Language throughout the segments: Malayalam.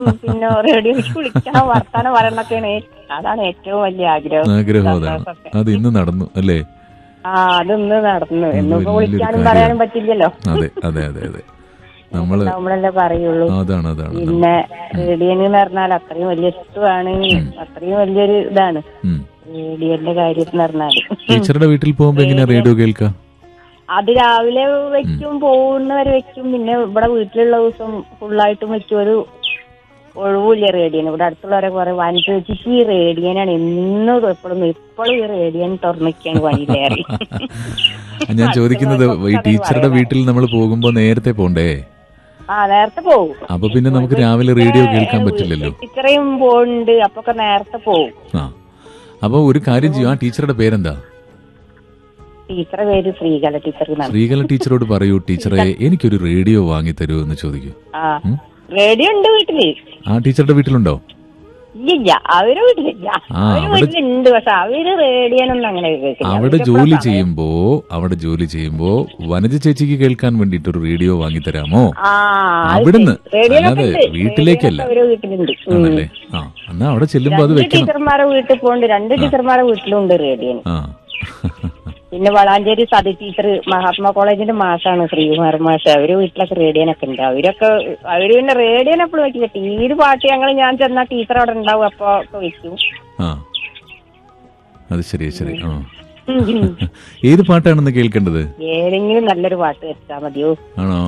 പിന്നെ റേഡിയോയ്ക്ക് വിളിക്കണം വർത്താനം പറയണൊക്കെയാണ് അതാണ് ഏറ്റവും വലിയ ആഗ്രഹം ആഗ്രഹം അതാണ് സന്തോഷമൊക്കെ. അത് ഇന്ന് നടന്നു അല്ലേ ആ അതൊന്ന് നടന്നു എന്നിപ്പോ വലിയൊരു വിളിക്കാനും കാര്യം. പറയാനും പറ്റില്ലല്ലോ അതെ അതെ അതെ അതെ നമ്മള് നമ്മളല്ലേ പറയുള്ളൂ അതാണ് അതാണ് പിന്നെ റേഡിയോന്ന് പറഞ്ഞാൽ അത്രയും വലിയ ഇഷ്ടമാണ് അത്രയും വലിയൊരു ഇതാണ് ഉം. റേഡിയോന്റെ കാര്യം എന്ന് പറഞ്ഞാല് ടീച്ചറുടെ വീട്ടിൽ പോകുമ്പോ എങ്ങനെയാ റേഡിയോ കേൾക്കാം അത് രാവിലെ വെക്കും പോകുന്നവരെ വെക്കും പിന്നെ ഇവിടെ വീട്ടിലുള്ള ദിവസം ഫുള്ളായിട്ടും വെക്കും ഒരു ഒഴിവില്ല റേഡിയോന് ഇവിടെ അടുത്തുള്ളവരെ കുറെ വനിച്ചിട്ട് ഈ റേഡിയോനാണ് എന്നും എപ്പോഴും എപ്പോഴും ഈ റേഡിയോന് തുറന്നിക്കാണ് വഴിയിലേറി ഞാൻ ചോദിക്കുന്നത് ഈ ടീച്ചറുടെ വീട്ടിൽ നമ്മൾ പോകുമ്പോ നേരത്തെ പോണ്ടേ ആ നേരത്തെ പോകും അപ്പൊ പിന്നെ നമുക്ക് രാവിലെ റേഡിയോ കേൾക്കാൻ പറ്റില്ലല്ലോ ഇത്രയും പോകുന്നുണ്ട് അപ്പൊക്കെ നേരത്തെ പോകും ആ അപ്പൊ ഒരു കാര്യം ചെയ്യും ആ ടീച്ചറുടെ പേരെന്താ ടീച്ചറെ പേര് ശ്രീകല ടീച്ചർ എന്നാണ് ശ്രീകല ടീച്ചറോട് പറയൂ ടീച്ചറെ എനിക്കൊരു റേഡിയോ വാങ്ങി തരൂ എന്ന് ചോദിക്കൂ ആ റേഡിയോ ഉണ്ട് വീട്ടില് ആ ടീച്ചറുടെ വീട്ടിലുണ്ടോ ഇല്ല അവര് വീട്ടിലില്ല ആ, അവര് അവിടെ- വീട്ടിലുണ്ട് പക്ഷെ അവര് റേഡിയോനൊന്നും അങ്ങനെ കേൾക്കില്ല അവിടെ ജോലി ചെയ്യുമ്പോ അവിടെ ജോലി ചെയ്യുമ്പോ വനജ ചേച്ചിക്ക് കേൾക്കാൻ വേണ്ടിട്ട് ഒരു റേഡിയോ വാങ്ങി തരാമോ ആ അത് അവിടുന്ന് ശരി. റേഡിയോയിലൊക്കെ അല്ലാതെ ഉണ്ട്. വീട്ടിലേക്കല്ല റേഡിയോയിലൊക്കെ അവര് വീട്ടിലുണ്ട് ഉം. ആണല്ലേ ആ എന്നാ അവിടെ ചെല്ലുമ്പോ അത് രണ്ട് വെക്കണം ടീച്ചർമാരെ വീട്ടിൽ പോണ്ട് രണ്ട് ടീച്ചർമാരെ വീട്ടിലുണ്ട് റേഡിയോ ആ പിന്നെ വളാഞ്ചേരി സതി ടീച്ചർ മഹാത്മാ കോളേജിന്റെ മാഷാണ് ശ്രീകുമാർ മാഷ് അവര് വീട്ടിലൊക്കെ റേഡിയോനൊക്കെ ഉണ്ട് അവരൊക്കെ അവര് പിന്നെ റേഡിയോനെ എപ്പോഴും വെക്കില്ല ടിവിയിൽ പാട്ട് ഞങ്ങൾ ഞാൻ ചെന്ന ടീച്ചർ അവിടെ ഉണ്ടാവും അപ്പൊ ഒക്കെ വെക്കും ആ അത് ശരി ശരി ആ ഉം, ഉം. ഏത് പാട്ടാണെന്ന് കേൾക്കേണ്ടത് ഏതെങ്കിലും നല്ലൊരു പാട്ട് വെച്ചാ മതിയോ ആണോ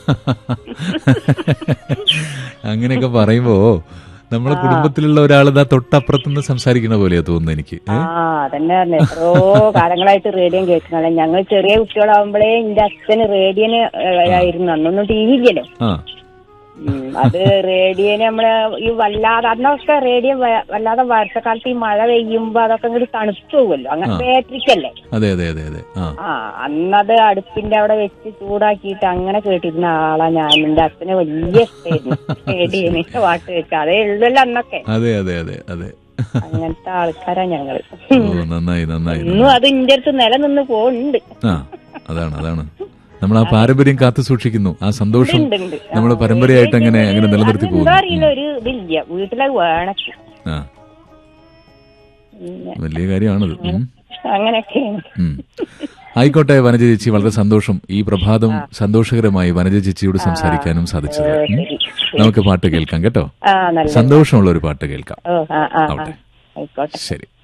അങ്ങനെയൊക്കെ പറയുമ്പോ നമ്മളെ കുടുംബത്തിലുള്ള ഒരാളിതാ തൊട്ടപ്പുറത്തുനിന്ന് സംസാരിക്കണ പോലെയാ തോന്നുന്നു എനിക്ക് ആ അതന്നെ പറഞ്ഞെ എത്രയോ കാലങ്ങളായിട്ട് റേഡിയോ കേൾക്കണല്ലേ ഞങ്ങൾ ചെറിയ കുട്ടികളാവുമ്പോഴേ എന്റെ അച്ഛന് റേഡിയോന് ആയിരുന്നു അന്നൊന്നും ടി വി ഇല്ലല്ലോ ആ ഉം, അത് റേഡിയോന് നമ്മള് ഈ വല്ലാതെ അന്നൊക്കെ റേഡിയോ വ- വല്ലാതെ വർഷക്കാലത്ത് ഈ മഴ പെയ്യുമ്പോ അതൊക്കെ അങ്ങോട്ട് തണുത്തു പോകുമല്ലോ അങ്ങനെ ബാറ്ററിക്കല്ലേ അതെ അതെ അതെ അതെ ആ ആ അന്നത് അടുപ്പിന്റെ അവിടെ വെച്ച് ചൂടാക്കിയിട്ട് അങ്ങനെ കേട്ടിരുന്ന ആളാ ഞാൻ എന്റെ അച്ഛന് വലിയ ഇഷ്ടമായിരുന്നു റേഡിയോന് പാട്ട് വെച്ച അതേ ഉള്ളല്ലോ അന്നൊക്കെ അതെ അതെ അതെ അതെ അങ്ങനത്തെ ആൾക്കാരാ ഞങ്ങള് ഓ നന്നായി നന്നായി ഇന്നും അത് ഇന്റെ അടുത്ത് നിലനിന്ന് പോകുന്നുണ്ട് ആ അതാണ് അതാണ് നമ്മൾ ആ പാരമ്പര്യം കാത്തു സൂക്ഷിക്കുന്നു ആ സന്തോഷം ഉണ്ട്, ഉണ്ട്. നമ്മൾ പരമ്പരയായിട്ട് അങ്ങനെ അങ്ങനെ നിലനിർത്തി എന്താ പോകുന്നു അറിയില്ല ഒരു ഇതില്ല വീട്ടിലെ വേണക്ക് ആ പിന്നെ വലിയ കാര്യമാണത് ഉം. അങ്ങനെയൊക്കെയാണ് ഉം. ആയിക്കോട്ടെ വനജ ചേച്ചി വളരെ സന്തോഷം ഈ പ്രഭാതം സന്തോഷകരമായി വനജ ചേച്ചിയോട് സംസാരിക്കാനും സാധിച്ചത് ഉം. ശരി നമുക്ക് പാട്ട് കേൾക്കാം കേട്ടോ ആ നല്ല സന്തോഷമുള്ള ഒരു പാട്ട് കേൾക്കാം ഓ ആ ആ ആ ആവട്ടെ. ആയിക്കോട്ടെ ശരി